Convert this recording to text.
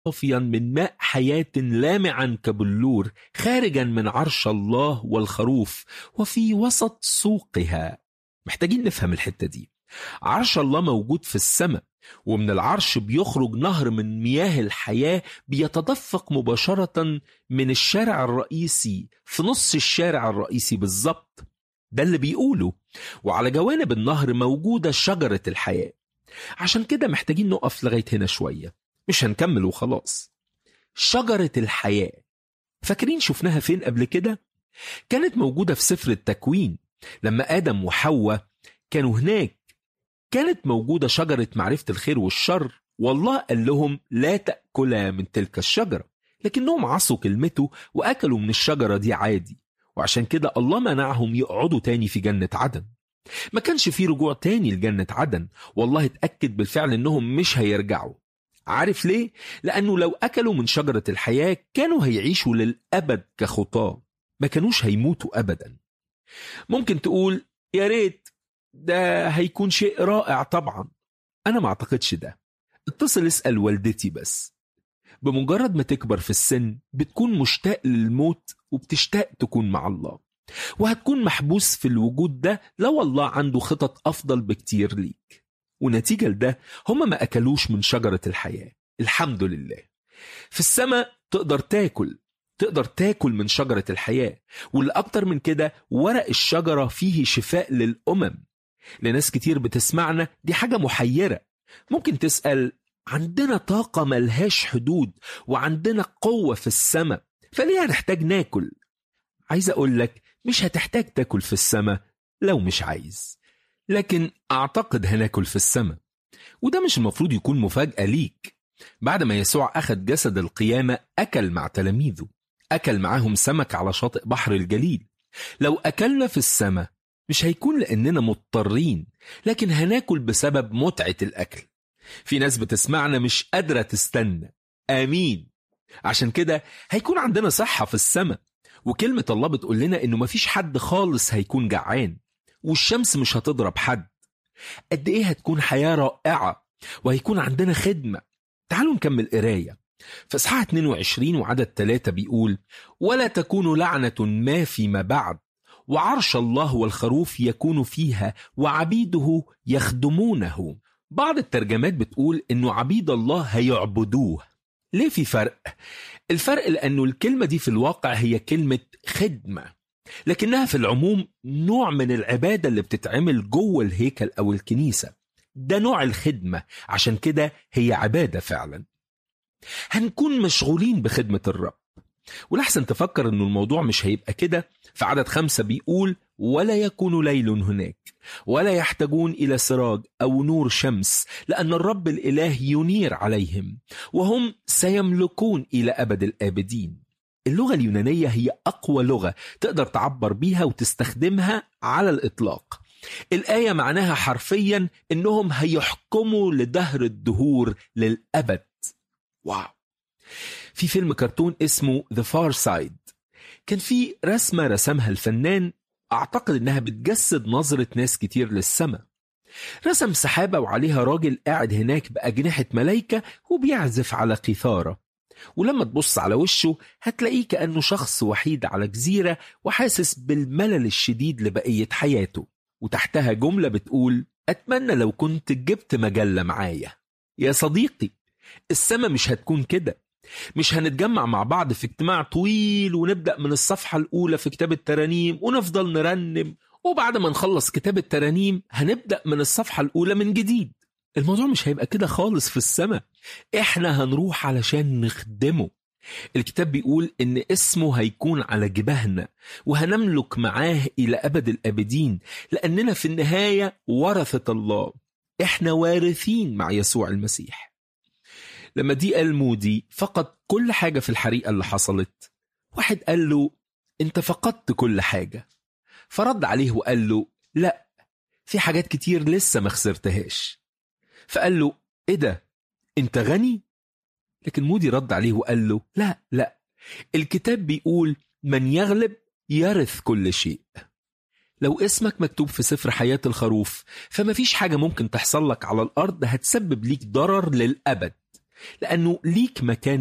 صافيا من ماء حياة لامعا كبلور خارجا من عرش الله والخروف وفي وسط سوقها محتاجين نفهم الحتة دي عرش الله موجود في السماء ومن العرش بيخرج نهر من مياه الحياة بيتدفق مباشرة من الشارع الرئيسي في نص الشارع الرئيسي بالظبط ده اللي بيقوله وعلى جوانب النهر موجودة شجرة الحياة عشان كده محتاجين نقف لغاية هنا شوية مش هنكمل وخلاص شجرة الحياة فاكرين شفناها فين قبل كده؟ كانت موجودة في سفر التكوين لما آدم وحواء كانوا هناك كانت موجودة شجرة معرفة الخير والشر والله قال لهم لا تأكلا من تلك الشجرة لكنهم عصوا كلمته وأكلوا من الشجرة دي عادي وعشان كده الله منعهم يقعدوا تاني في جنة عدن ما كانش في رجوع تاني لجنة عدن والله اتأكد بالفعل انهم مش هيرجعوا عارف ليه؟ لأنه لو أكلوا من شجرة الحياة كانوا هيعيشوا للأبد كخطاة ما كانوش هيموتوا أبدا ممكن تقول يا ريت ده هيكون شيء رائع طبعا أنا ما أعتقدش ده اتصل اسأل والدتي بس بمجرد ما تكبر في السن بتكون مشتاق للموت وبتشتاق تكون مع الله وهتكون محبوس في الوجود ده لو الله عنده خطط أفضل بكتير ليك ونتيجة لده هم ما أكلوش من شجرة الحياة الحمد لله في السماء تقدر تاكل تقدر تاكل من شجرة الحياة واللي أكتر من كده ورق الشجرة فيه شفاء للأمم لناس كتير بتسمعنا دي حاجة محيرة ممكن تسأل عندنا طاقة ملهاش حدود وعندنا قوة في السماء فليه هنحتاج ناكل عايز أقول لك مش هتحتاج تاكل في السماء لو مش عايز لكن أعتقد هناكل في السماء وده مش المفروض يكون مفاجأة ليك بعد ما يسوع أخذ جسد القيامة أكل مع تلاميذه أكل معاهم سمك على شاطئ بحر الجليل لو أكلنا في السماء مش هيكون لأننا مضطرين لكن هناكل بسبب متعة الأكل في ناس بتسمعنا مش قادرة تستنى آمين عشان كده هيكون عندنا صحة في السماء وكلمة الله بتقول لنا إنه مفيش حد خالص هيكون جعان والشمس مش هتضرب حد قد إيه هتكون حياة رائعة وهيكون عندنا خدمة تعالوا نكمل قراية في إصحاح 22 وعدد 3 بيقول ولا تكون لعنة ما فيما بعد وعرش الله والخروف يكون فيها وعبيده يخدمونه بعض الترجمات بتقول انه عبيد الله هيعبدوه ليه في فرق الفرق لانه الكلمه دي في الواقع هي كلمه خدمه لكنها في العموم نوع من العباده اللي بتتعمل جوه الهيكل او الكنيسه ده نوع الخدمه عشان كده هي عباده فعلا هنكون مشغولين بخدمه الرب ولحسن تفكر انه الموضوع مش هيبقى كده في عدد خمسة بيقول ولا يكون ليل هناك ولا يحتاجون إلى سراج أو نور شمس لأن الرب الإله ينير عليهم وهم سيملكون إلى أبد الآبدين اللغة اليونانية هي أقوى لغة تقدر تعبر بيها وتستخدمها على الإطلاق الآية معناها حرفيا إنهم هيحكموا لدهر الدهور للأبد واو في فيلم كرتون اسمه The Far Side كان في رسمة رسمها الفنان أعتقد إنها بتجسد نظرة ناس كتير للسماء رسم سحابة وعليها راجل قاعد هناك بأجنحة ملايكة وبيعزف على قيثارة ولما تبص على وشه هتلاقيه كأنه شخص وحيد على جزيرة وحاسس بالملل الشديد لبقية حياته وتحتها جملة بتقول أتمنى لو كنت جبت مجلة معايا يا صديقي السما مش هتكون كده مش هنتجمع مع بعض في اجتماع طويل ونبدأ من الصفحة الأولى في كتاب الترانيم ونفضل نرنم وبعد ما نخلص كتاب الترانيم هنبدأ من الصفحة الأولى من جديد الموضوع مش هيبقى كده خالص في السماء احنا هنروح علشان نخدمه الكتاب بيقول ان اسمه هيكون على جباهنا وهنملك معاه الى ابد الابدين لاننا في النهايه ورثه الله احنا وارثين مع يسوع المسيح لما دي قال مودي فقد كل حاجة في الحريقة اللي حصلت واحد قال له انت فقدت كل حاجة فرد عليه وقال له لا في حاجات كتير لسه ما خسرتهاش فقال له ايه ده انت غني لكن مودي رد عليه وقال له لا لا الكتاب بيقول من يغلب يرث كل شيء لو اسمك مكتوب في سفر حياة الخروف فما فيش حاجة ممكن تحصل لك على الأرض هتسبب ليك ضرر للأبد لأنه ليك مكان